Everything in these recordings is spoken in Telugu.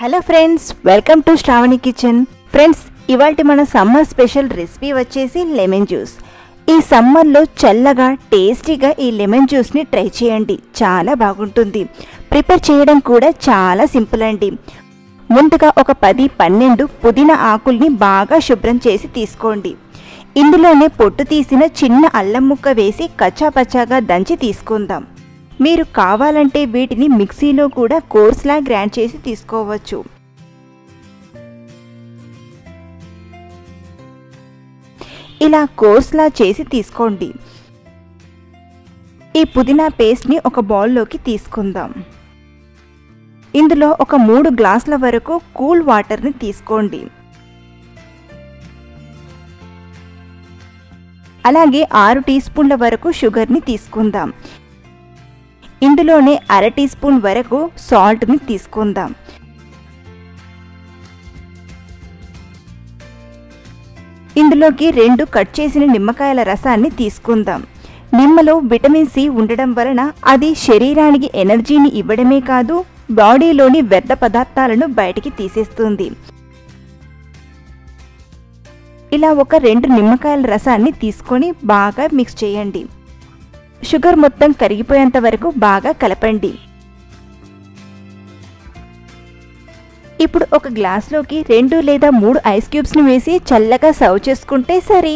hello friends welcome to Sravani kitchen friends ఇవాళ మన సమ్మర్ స్పెషల్ రెసిపీ వచ్చేసి లెమన్ జ్యూస్ ఈ సమ్మర్లో చల్లగా టేస్టీగా ఈ లెమన్ జ్యూస్ని ట్రై చేయండి చాలా బాగుంటుంది ప్రిపేర్ చేయడం కూడా చాలా సింపుల్ అండి ముందుగా ఒక పది పన్నెండు పుదీనా ఆకుల్ని బాగా శుభ్రం చేసి తీసుకోండి ఇందులోనే పొట్టు తీసిన చిన్న అల్లం ముక్క వేసి కచ్చాపచ్చాగా దంచి తీసుకుందాం మీరు కావాలంటే వీటిని మిక్సీలో కూడా కోర్స్లా గ్రైండ్ చేసి తీసుకోవచ్చు ఇలా కోర్స్లా చేసి తీసుకోండి ఈ పుదీనా పేస్ట్ని ఒక బౌల్లోకి తీసుకుందాం ఇందులో ఒక మూడు గ్లాసుల వరకు కూల్ వాటర్ని తీసుకోండి అలాగే ఆరు టీ స్పూన్ల వరకు షుగర్ని తీసుకుందాం ఇందులోనే అర టీ స్పూన్ వరకు సాల్ట్ని తీసుకుందాం ఇందులోకి రెండు కట్ చేసిన నిమ్మకాయల రసాన్ని తీసుకుందాం నిమ్మలో విటమిన్ సి ఉండడం వలన అది శరీరానికి ఎనర్జీని ఇవ్వడమే కాదు బాడీలోని వ్యర్థ పదార్థాలను బయటికి తీసేస్తుంది ఇలా ఒక రెండు నిమ్మకాయల రసాన్ని తీసుకొని బాగా మిక్స్ చేయండి షుగర్ మొత్తం కరిగిపోయేంత వరకు బాగా కలపండి ఇప్పుడు ఒక గ్లాస్లోకి రెండు లేదా మూడు ఐస్ క్యూబ్స్ని వేసి చల్లగా సర్వ్ చేసుకుంటే సరే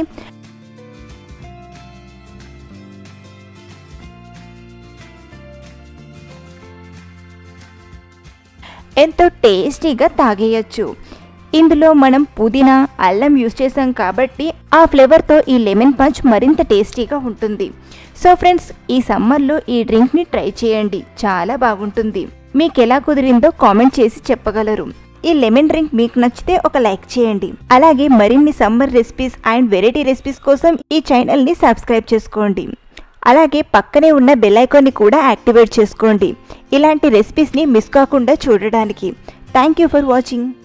ఎంతో టేస్టీగా తాగేయచ్చు ఇందులో మనం పుదీనా అల్లం యూస్ చేసాం కాబట్టి ఆ ఫ్లేవర్తో ఈ లెమన్ పంచ్ మరింత టేస్టీగా ఉంటుంది సో ఫ్రెండ్స్ ఈ సమ్మర్లో ఈ డ్రింక్ని ట్రై చేయండి చాలా బాగుంటుంది మీకు ఎలా కుదిరిందో కామెంట్ చేసి చెప్పగలరు ఈ లెమన్ డ్రింక్ మీకు నచ్చితే ఒక లైక్ చేయండి అలాగే మరిన్ని summer recipes and variety recipes కోసం ఈ ఛానల్ని సబ్స్క్రైబ్ చేసుకోండి అలాగే పక్కనే ఉన్న బెల్ ఐకాన్ని కూడా యాక్టివేట్ చేసుకోండి ఇలాంటి రెసిపీస్ని మిస్ కాకుండా చూడడానికి థ్యాంక్ యూ ఫర్ వాచింగ్